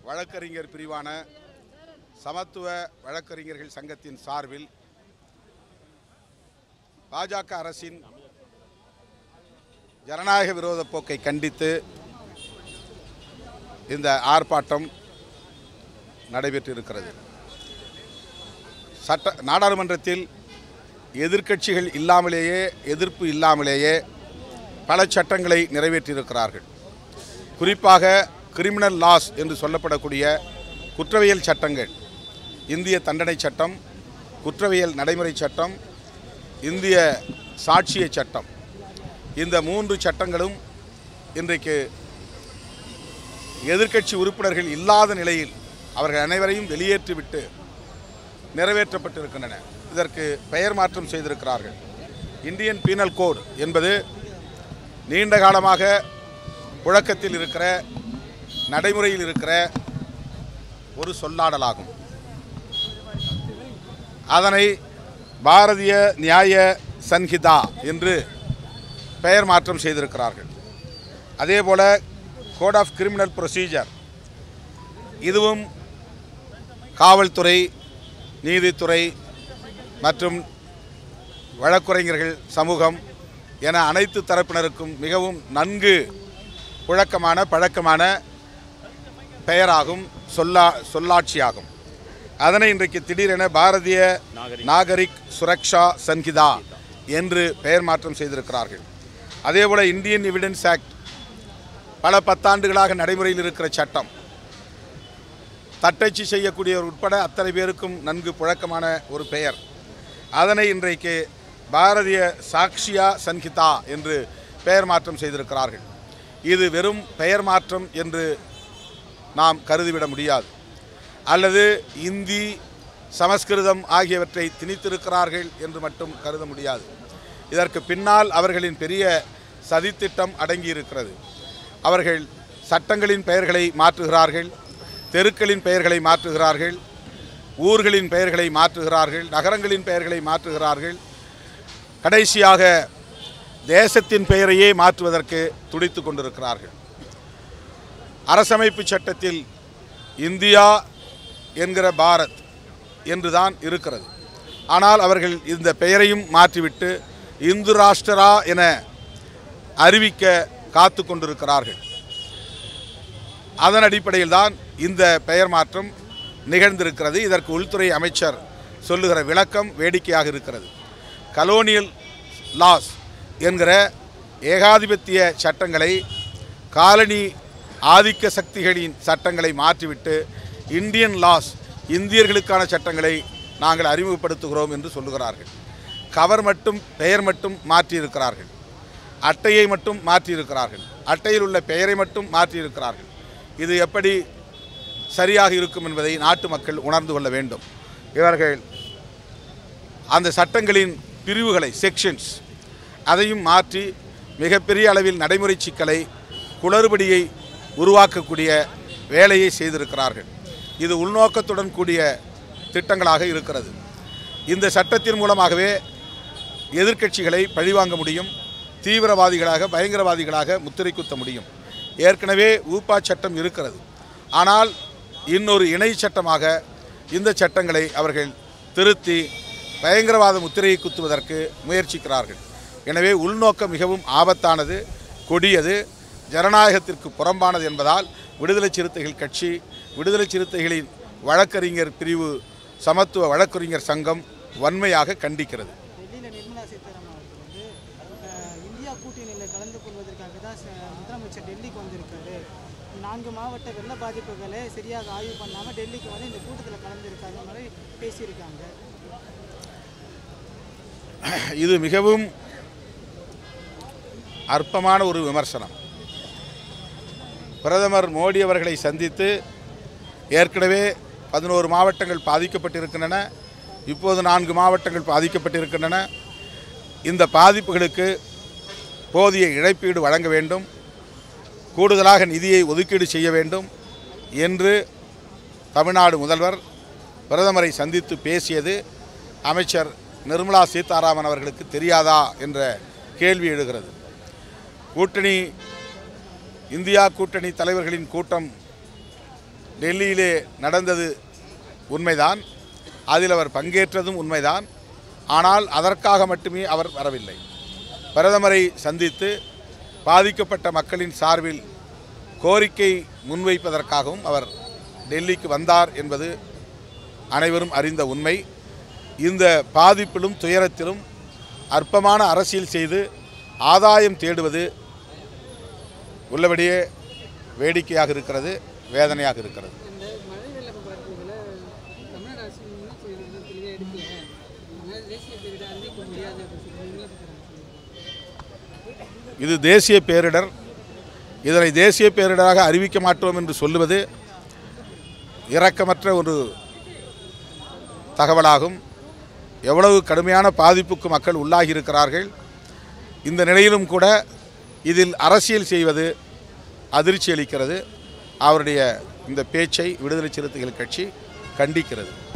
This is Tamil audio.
வழக்கறிஞர் பிரிவான சமத்துவ வழக்கறிஞர்கள் சங்கத்தின் சார்பில் பாஜக அரசின் ஜனநாயக விரோத போக்கை கண்டித்து இந்த ஆர்ப்பாட்டம் நடைபெற்றிருக்கிறது சட்ட நாடாளுமன்றத்தில் எதிர்க்கட்சிகள் இல்லாமலேயே எதிர்ப்பு இல்லாமலேயே பல சட்டங்களை நிறைவேற்றியிருக்கிறார்கள் குறிப்பாக கிரிமினல் லாஸ் என்று சொல்லப்படக்கூடிய குற்றவியல் சட்டங்கள் இந்திய தண்டனை சட்டம் குற்றவியல் நடைமுறை சட்டம் இந்திய சாட்சிய சட்டம் இந்த மூன்று சட்டங்களும் இன்றைக்கு எதிர்க்கட்சி உறுப்பினர்கள் இல்லாத நிலையில் அவர்கள் அனைவரையும் வெளியேற்றிவிட்டு நிறைவேற்றப்பட்டிருக்கின்றன இதற்கு பெயர் மாற்றம் செய்திருக்கிறார்கள் இந்தியன் பீனல் கோட் என்பது நீண்ட காலமாக புழக்கத்தில் இருக்கிற நடைமுறையில் இருக்கிற ஒரு சொல்லாடலாகும் அதனை பாரதிய நியாய சன்ஹிதா என்று பெயர் மாற்றம் செய்திருக்கிறார்கள் அதேபோல கோட் ஆஃப் கிரிமினல் ப்ரொசீஜர் இதுவும் காவல்துறை நீதித்துறை மற்றும் வழக்குரைஞர்கள் சமூகம் என அனைத்து தரப்பினருக்கும் மிகவும் நன்கு புழக்கமான பழக்கமான பெயராகும் சொல்லா சொல்லாட்சியாகும் அதனை இன்றைக்கு திடீரென பாரதிய நாகரிக் சுரக்ஷா சன்ஹிதா என்று பெயர் மாற்றம் செய்திருக்கிறார்கள் அதேபோல இந்தியன் எவிடன்ஸ் ஆக்ட் பல பத்தாண்டுகளாக நடைமுறையில் இருக்கிற சட்டம் தட்டச்சு செய்யக்கூடியவர் உட்பட அத்தனை பேருக்கும் நன்கு புழக்கமான ஒரு பெயர் அதனை இன்றைக்கு பாரதிய சாக்ஷியா சன்ஹிதா என்று பெயர் மாற்றம் செய்திருக்கிறார்கள் இது வெறும் பெயர் மாற்றம் என்று நாம் கருதிவிட முடியாது அல்லது இந்தி சமஸ்கிருதம் ஆகியவற்றை திணித்திருக்கிறார்கள் என்று மட்டும் கருத முடியாது இதற்கு பின்னால் அவர்களின் பெரிய சதித்திட்டம் அடங்கியிருக்கிறது அவர்கள் சட்டங்களின் பெயர்களை மாற்றுகிறார்கள் தெருக்களின் பெயர்களை மாற்றுகிறார்கள் ஊர்களின் பெயர்களை மாற்றுகிறார்கள் நகரங்களின் பெயர்களை மாற்றுகிறார்கள் கடைசியாக தேசத்தின் பெயரையே மாற்றுவதற்கு துடித்து கொண்டிருக்கிறார்கள் அரசமைப்பு சட்டத்தில் இந்தியா என்கிற பாரத் என்றுதான் இருக்கிறது ஆனால் அவர்கள் இந்த பெயரையும் மாற்றிவிட்டு இந்து ராஷ்டிரா என அறிவிக்க காத்து கொண்டிருக்கிறார்கள் அதன் அடிப்படையில் தான் இந்த பெயர் மாற்றம் நிகழ்ந்திருக்கிறது இதற்கு உள்துறை அமைச்சர் சொல்லுகிற விளக்கம் வேடிக்கையாக இருக்கிறது கலோனியல் லாஸ் என்கிற ஏகாதிபத்திய சட்டங்களை காலனி ஆதிக்க சக்திகளின் சட்டங்களை மாற்றிவிட்டு இந்தியன் லாஸ் இந்தியர்களுக்கான சட்டங்களை நாங்கள் அறிமுகப்படுத்துகிறோம் என்று சொல்லுகிறார்கள் கவர் மட்டும் பெயர் மட்டும் மாற்றியிருக்கிறார்கள் அட்டையை மட்டும் மாற்றியிருக்கிறார்கள் அட்டையில் உள்ள பெயரை மட்டும் மாற்றியிருக்கிறார்கள் இது எப்படி சரியாக இருக்கும் என்பதை நாட்டு மக்கள் உணர்ந்து கொள்ள வேண்டும் இவர்கள் அந்த சட்டங்களின் பிரிவுகளை செக்ஷன்ஸ் அதையும் மாற்றி மிகப்பெரிய அளவில் நடைமுறை சிக்கலை குளறுபடியை உருவாக்கக்கூடிய வேலையை செய்திருக்கிறார்கள் இது உள்நோக்கத்துடன் கூடிய திட்டங்களாக இருக்கிறது இந்த சட்டத்தின் மூலமாகவே எதிர்க்கட்சிகளை பழிவாங்க முடியும் தீவிரவாதிகளாக பயங்கரவாதிகளாக முத்திரை குத்த முடியும் ஏற்கனவே ஊப்பா சட்டம் இருக்கிறது ஆனால் இன்னொரு இணை சட்டமாக இந்த சட்டங்களை அவர்கள் திருத்தி பயங்கரவாத முத்திரையை குத்துவதற்கு முயற்சிக்கிறார்கள் எனவே உள்நோக்கம் மிகவும் ஆபத்தானது கொடியது ஜனநாயகத்திற்கு புறம்பானது என்பதால் விடுதலை சிறுத்தைகள் கட்சி விடுதலை சிறுத்தைகளின் வழக்கறிஞர் பிரிவு சமத்துவ வழக்கறிஞர் சங்கம் வன்மையாக கண்டிக்கிறது டெல்லியில் நிர்மலா சீதாராமன் அவர்கள் வந்து அஹ், இந்தியா கூட்டணியில் கலந்து கொள்வதற்காக தான் ச- முதலமைச்சர் டெல்லிக்கு வந்திருக்காரு நான்கு மாவட்ட வெள்ள பாதிப்புகளை சரியாக ஆய்வு பண்ணாமல் டெல்லிக்கு வந்து இந்த கூட்டத்தில் கலந்துருக்காங்க மாதிரி பேசியிருக்காங்க இது மிகவும் அற்பமான ஒரு விமர்சனம் பிரதமர் மோடி அவர்களை சந்தித்து ஏற்கனவே பதினோரு மாவட்டங்கள் பாதிக்கப்பட்டிருக்கின்றன இப்போது நான்கு மாவட்டங்கள் பாதிக்கப்பட்டிருக்கின்றன இந்த பாதிப்புகளுக்கு போதிய இழப்பீடு வழங்க வேண்டும் கூடுதலாக நிதியை ஒதுக்கீடு செய்ய வேண்டும் என்று தமிழ்நாடு முதல்வர் பிரதமரை சந்தித்து பேசியது அமைச்சர் நிர்மலா சீதாராமன் அவர்களுக்கு தெரியாதா என்ற கேள்வி எழுகிறது கூட்டணி இந்தியா கூட்டணி தலைவர்களின் கூட்டம் டெல்லியிலே நடந்தது உண்மைதான் அதில் அவர் பங்கேற்றதும் உண்மைதான் ஆனால் அதற்காக மட்டுமே அவர் வரவில்லை பிரதமரை சந்தித்து பாதிக்கப்பட்ட மக்களின் சார்பில் கோரிக்கை முன்வைப்பதற்காகவும் அவர் டெல்லிக்கு வந்தார் என்பது அனைவரும் அறிந்த உண்மை இந்த பாதிப்பிலும் துயரத்திலும் அற்பமான அரசியல் செய்து ஆதாயம் தேடுவது உள்ளபடியே வேடிக்கையாக இருக்கிறது வேதனையாக இருக்கிறது இந்த மழை வெள்ள பாதிப்புகளை தமிழ்நாடு அரசு முன்னெச்சரிக்கை தெளிவாக எடுக்கல அதனால தேசிய பேரிட அறிவிக்க முடியாது அப்படின்னு சொல்லி நிர்மலா சீதாராமன் சொல்லியிருக்காங்க இது தேசிய பேரிடர் இதனை தேசிய பேரிடராக அறிவிக்க மாட்டோம் என்று சொல்லுவது இரக்கமற்ற ஒரு தகவலாகும் எவ்வளவு கடுமையான பாதிப்புக்கு மக்கள் உள்ளாகி இருக்கிறார்கள் இந்த நிலையிலும் கூட இதில் அரசியல் செய்வது அதிர்ச்சி அளிக்கிறது அவருடைய இந்த பேச்சை விடுதலை சிறுத்தைகள் கட்சி கண்டிக்கிறது